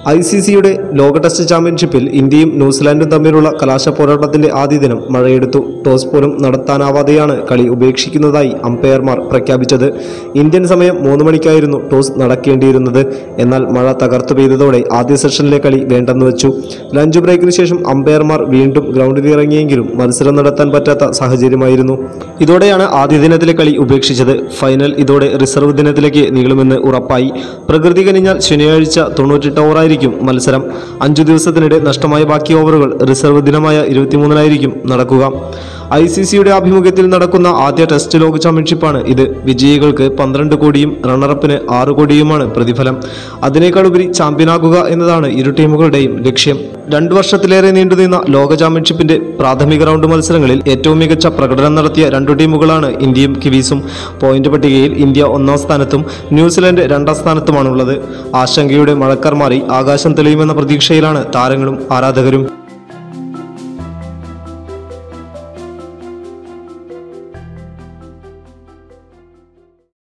I C സിയുടെ ലോക test ചാമ്പ്യൻഷിപ്പിൽ ഇന്ത്യയും ന്യൂസിലാൻഡും തമ്മിലുള്ള കലാശ പോരാട്ടത്തിന്റെ ആദ്യ ദിനം മഴയെടുത്തു ടോസ് പോലും നടത്താനാവാതെയാണ് കളി ഉപേക്ഷിക്കുന്നതായി അമ്പയർമാർ പ്രഖ്യാപിച്ചത് ഇന്ത്യൻ സമയം മൂന്ന് മണിക്കായിരുന്നു ടോസ് നടക്കേണ്ടിയിരുന്നത് എന്നാൽ മഴ തകർത്തു പെയ്തതോടെ ആദ്യ സെഷനിലെ കളി വേണ്ടെന്ന് വെച്ചു ലഞ്ച് ബ്രേക്കിന് ശേഷം അമ്പയർമാർ വീണ്ടും ഗ്രൗണ്ടിൽ ഇറങ്ങിയെങ്കിലും മത്സരം നടത്താൻ പറ്റാത്ത സാഹചര്യമായിരുന്നു ഇതോടെയാണ് ആദ്യ ദിനത്തിലെ കളി ഉപേക്ഷിച്ചത് ഫൈനൽ ഇതോടെ റിസർവ് ദിനത്തിലേക്ക് നീളുമെന്ന് ഉറപ്പായി പ്രകൃതി കനിഞ്ഞാൽ ശനിയാഴ്ച തൊണ്ണൂറ്റെട്ട് ഓവറായിരിക്കും മത്സരം അഞ്ചു ദിവസത്തിനിടെ നഷ്ടമായ ബാക്കി ഓവറുകൾ റിസർവ് ദിനമായ ഇരുപത്തിമൂന്നിനായിരിക്കും നടക്കുക ഐ സി സിയുടെ ആഭിമുഖ്യത്തിൽ നടക്കുന്ന ആദ്യ ടെസ്റ്റ് ലോക ചാമ്പ്യൻഷിപ്പാണ് ഇത് വിജയികൾക്ക് പന്ത്രണ്ട് കോടിയും റണ്ണറപ്പിന് ആറ് കോടിയുമാണ് പ്രതിഫലം അതിനേക്കാൾ ഉപരി ചാമ്പ്യനാകുക എന്നതാണ് ഇരു ടീമുകളുടെയും ലക്ഷ്യം രണ്ടു വർഷത്തിലേറെ നീണ്ടുനിന്ന ലോക ചാമ്പ്യൻഷിപ്പിന്റെ പ്രാഥമിക റൗണ്ട് മത്സരങ്ങളിൽ ഏറ്റവും മികച്ച പ്രകടനം നടത്തിയ രണ്ടു ടീമുകളാണ് ഇന്ത്യയും കിവീസും പോയിന്റ് പട്ടികയിൽ ഇന്ത്യ ഒന്നാം സ്ഥാനത്തും ന്യൂസിലൻഡ് രണ്ടാം സ്ഥാനത്തുമാണുള്ളത് ആശങ്കയുടെ മഴക്കാർ മാറി ആകാശം തെളിയുമെന്ന പ്രതീക്ഷയിലാണ് താരങ്ങളും ആരാധകരും